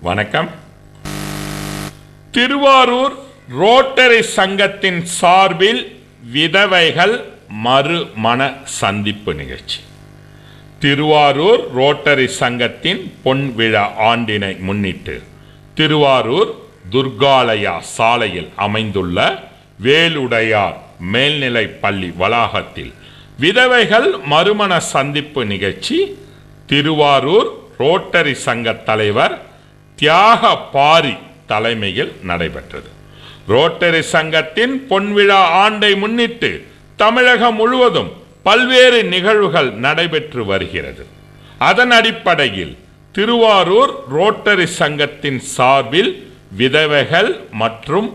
வணக்கம் திருவாரூர் ரோட்டரி சங்கத்தின் சார்பில் விதவைகள் மறுமண சந்திப்பு நிகழ்ச்சி திருவாரூர் ரோட்டரி சங்கத்தின் பொன் விழா ஆண்டினை முன்னிட்டு திருவாரூர் துர்காலயா சாலையில் அமைந்துள்ள வேலுடையார் மேல்நிலைப் பள்ளி வளாகத்தில் விதவைகள் மறுமண சந்திப்பு நிகழ்ச்சி திருவாரூர் ரோட்டரி சங்க தலைவர் தியாக பாரி தலைமையில் நடைபெற்றது ரோட்டரி சங்கத்தின் பொன்விழா ஆண்டை முன்னிட்டு தமிழகம் முழுவதும் பல்வேறு நிகழ்வுகள் நடைபெற்று வருகிறது அதன் அடிப்படையில் திருவாரூர் ரோட்டரி சங்கத்தின் சார்பில் விதவைகள் மற்றும்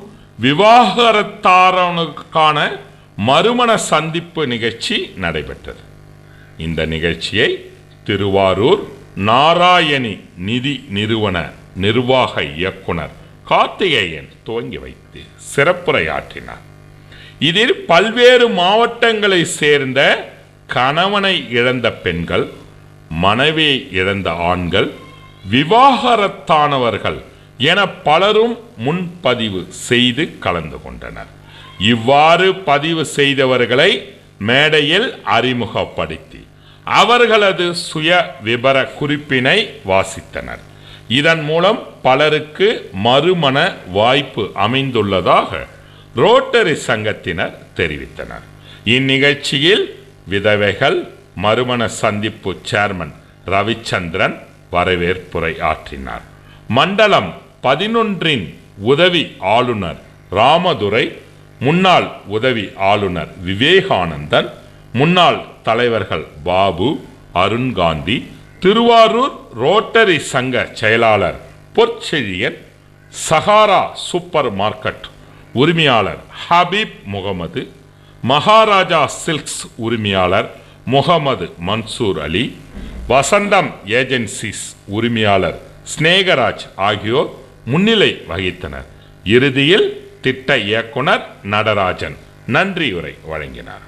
விவாகரத்தாரனுக்கான மறுமண சந்திப்பு நிகழ்ச்சி நடைபெற்றது இந்த நிகழ்ச்சியை திருவாரூர் நாராயணி நிதி நிறுவன நிர்வாக இயக்குனர் கார்த்திகேயன் துவங்கி வைத்து சிறப்புரையாற்றினார் இதில் பல்வேறு மாவட்டங்களை சேர்ந்த கணவனை இழந்த பெண்கள் மனைவியை இழந்த ஆண்கள் விவாகரத்தானவர்கள் என பலரும் முன்பதிவு செய்து கலந்து கொண்டனர் இவ்வாறு பதிவு செய்தவர்களை மேடையில் அறிமுகப்படுத்தி அவர்களது சுய விபர குறிப்பினை வாசித்தனர் இதன் மூலம் பலருக்கு மறுமண வாய்ப்பு அமைந்துள்ளதாக ரோட்டரி சங்கத்தினர் தெரிவித்தனர் இந்நிகழ்ச்சியில் விதவைகள் மறுமண சந்திப்பு சேர்மன் ரவிச்சந்திரன் வரவேற்புரை ஆற்றினார் மண்டலம் பதினொன்றின் உதவி ஆளுநர் ராமதுரை முன்னாள் உதவி ஆளுநர் விவேகானந்தன் முன்னாள் தலைவர்கள் பாபு அருண்காந்தி திருவாரூர் ரோட்டரி சங்க செயலாளர் பொற்செழியன் சஹாரா சூப்பர் மார்க்கெட் உரிமையாளர் ஹபீப் முகமது மகாராஜா சில்க்ஸ் உரிமையாளர் முகமது மன்சூர் அலி வசந்தம் ஏஜென்சிஸ் உரிமையாளர் ஸ்நேகராஜ் ஆகியோர் முன்னிலை வகித்தனர் இறுதியில் திட்ட இயக்குனர் நடராஜன் நன்றியுரை வழங்கினார்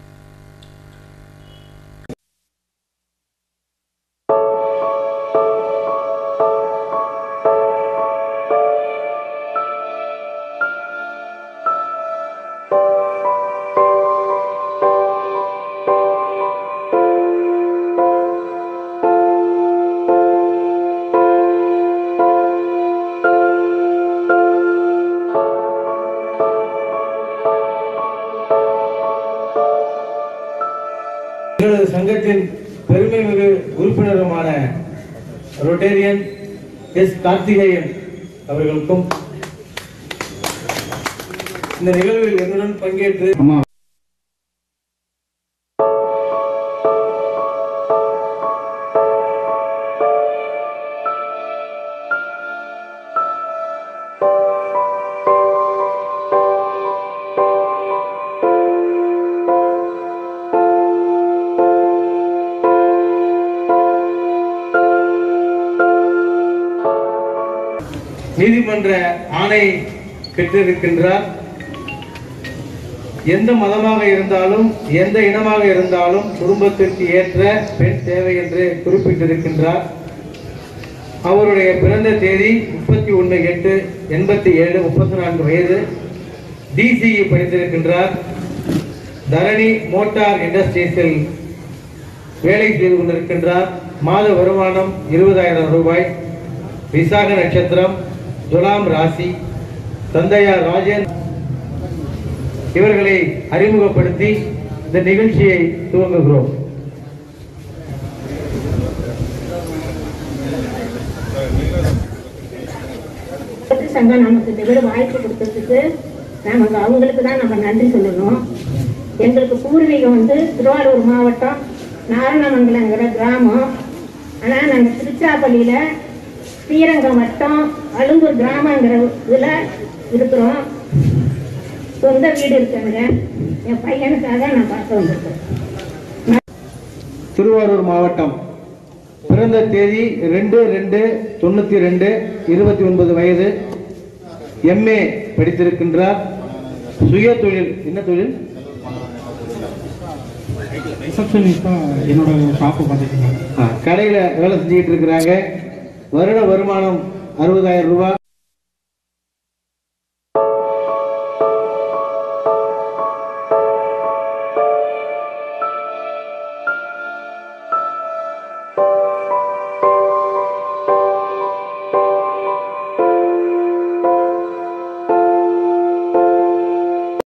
எங்களது சங்கத்தின் பெருமை மிகு உறுப்பினருமான ரொட்டேரியன் எஸ் கார்த்திகேயன் அவர்களுக்கும் இந்த நிகழ்வில் என்னுடன் பங்கேற்று நீதிமன்ற ஆணை பெற்றிருக்கின்றார் எந்த மதமாக இருந்தாலும் எந்த இனமாக இருந்தாலும் குடும்பத்திற்கு ஏற்ற பெண் தேவை என்று குறிப்பிட்டிருக்கின்றார் அவருடைய பிறந்த தேதி முப்பத்தி ஒன்று எட்டு எண்பத்தி ஏழு முப்பத்தி நான்கு வயது டிசிஇ படித்திருக்கின்றார் தரணி மோட்டார் இண்டஸ்ட்ரீஸில் வேலை செய்து கொண்டிருக்கின்றார் மாத வருமானம் இருபதாயிரம் ரூபாய் விசாக நட்சத்திரம் துலாம் ராசி தந்தையார் ராஜன் இவர்களை அறிமுகப்படுத்தி இந்த நிகழ்ச்சியை துவங்குகிறோம் பற்றி சங்கம் நமக்கு இந்த விட வாய்ப்பு கொடுத்ததுக்கு நமக்கு அவங்களுக்கு தான் நம்ம நன்றி சொல்லணும் எங்களுக்கு பூர்வீகம் வந்து திருவாரூர் மாவட்டம் நாரணமங்கலங்கிற கிராமம் ஆனால் நாங்கள் திருச்சிராப்பள்ளியில் ஸ்ரீரங்கம் வட்டம் அழும்பூர் கிராமங்கிற இதில் இருக்கிறோம் சொந்த வீடு இருக்காங்க என் பையனுக்காக நான் பார்க்க வந்திருக்கேன் திருவாரூர் மாவட்டம் பிறந்த தேதி ரெண்டு ரெண்டு தொண்ணூற்றி ரெண்டு இருபத்தி ஒன்பது வயது எம்ஏ படித்திருக்கின்றார் சுய தொழில் என்ன தொழில் ரிசப்ஷனிஸ்டாக என்னோட ஷாப்பு பார்த்துட்டு கடையில் வேலை செஞ்சுக்கிட்டு இருக்கிறாங்க வருட வருமானம் அறுபதாயிரம் ரூபாய்